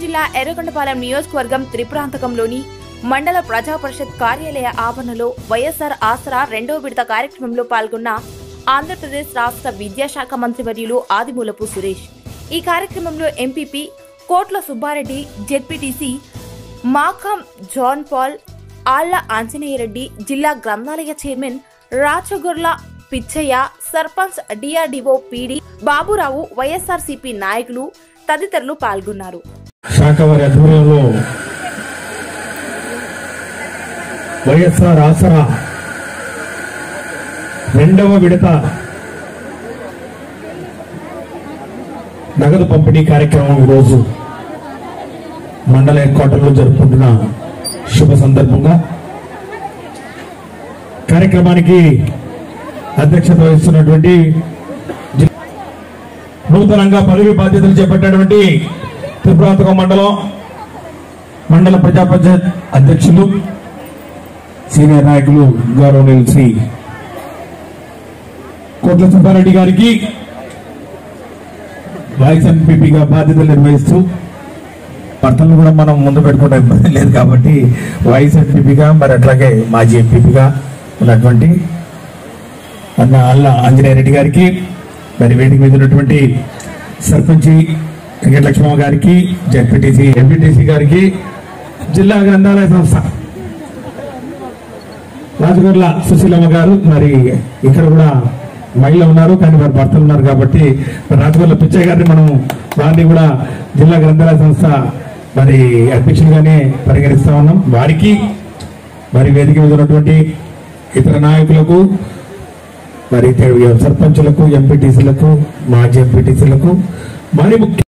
జిల్లా ఎర్రగొండపాలెం నియోజకవర్గం త్రిపురాంతకంలోని మండల ప్రజా పరిషత్ కార్యాలయ ఆవరణలో వైఎస్ఆర్ ఆసరా రెండో విడత కార్యక్రమంలో పాల్గొన్న ఆంధ్రప్రదేశ్ రాష్ట్ర విద్యాశాఖ మంత్రివర్యులు ఆదిమూలపు సురేష్ ఈ కార్యక్రమంలో ఎంపీపీ కోట్ల సుబ్బారెడ్డి జెడ్పీటీసీ మాఖం జాన్ పాల్ ఆళ్ల ఆంజనేయరెడ్డి జిల్లా గ్రంథాలయ chairman Rachagorla Pichaiah sarpanch DRDO PD Baburao YSRCP నాయకులు తదితరులు పాల్గొన్నారు శాఖ వారి ఆధ్వర్యంలో వైఎస్ఆర్ ఆసరా రెండవ విడత నగదు పంపిణీ కార్యక్రమం ఈరోజు మండల హెడ్ క్వార్టర్లో జరుపుకుంటున్న శుభ సందర్భంగా కార్యక్రమానికి అధ్యక్షత వహిస్తున్నటువంటి జి- నూతనంగా పదవి బాధ్యతలు చేపట్టినటువంటి త్రిపురాంతకం మండలం మండల ప్రజా పరిషత్ అధ్యక్షులు సీనియర్ నాయకులు గౌరవనీయులు శ్రీ కోట్ల సుబ్బారెడ్డి గారికి వైస్ ఎంపీపీగా బాధ్యతలు నిర్వహిస్తూ భర్తలను కూడా మనం ముందు పెట్టుకుంటే ఇబ్బంది లేదు కాబట్టి వైస్ ఎంపీపీగా మరి అట్లాగే మాజీ ఎంపీపీగా ఉన్నటువంటి అన్న అల్ల ఆంజనేయ రెడ్డి గారికి మరి వేదిక మీద ఉన్నటువంటి సర్పంచి వెంకటలక్ష్మమ్మ గారికి జెడ్పీటీసీ ఎంపీటీసీ గారికి జిల్లా గ్రంథాలయ సంస్థ రాజగొర్ల సుశీలమ్మ గారు మరి ఇక్కడ కూడా మహిళ ఉన్నారు కానీ వారి భర్తలు ఉన్నారు కాబట్టి మరి రాజగొర్ల పిచ్చయ్య గారిని మనం వారిని కూడా జిల్లా గ్రంథాలయ సంస్థ మరి అధ్యక్షులుగానే పరిగణిస్తా ఉన్నాం వారికి మరి వేదిక మీద ఉన్నటువంటి ఇతర నాయకులకు మరి సర్పంచులకు ఎంపీటీసీలకు మాజీ ఎంపీటీసీలకు మరి ముఖ్య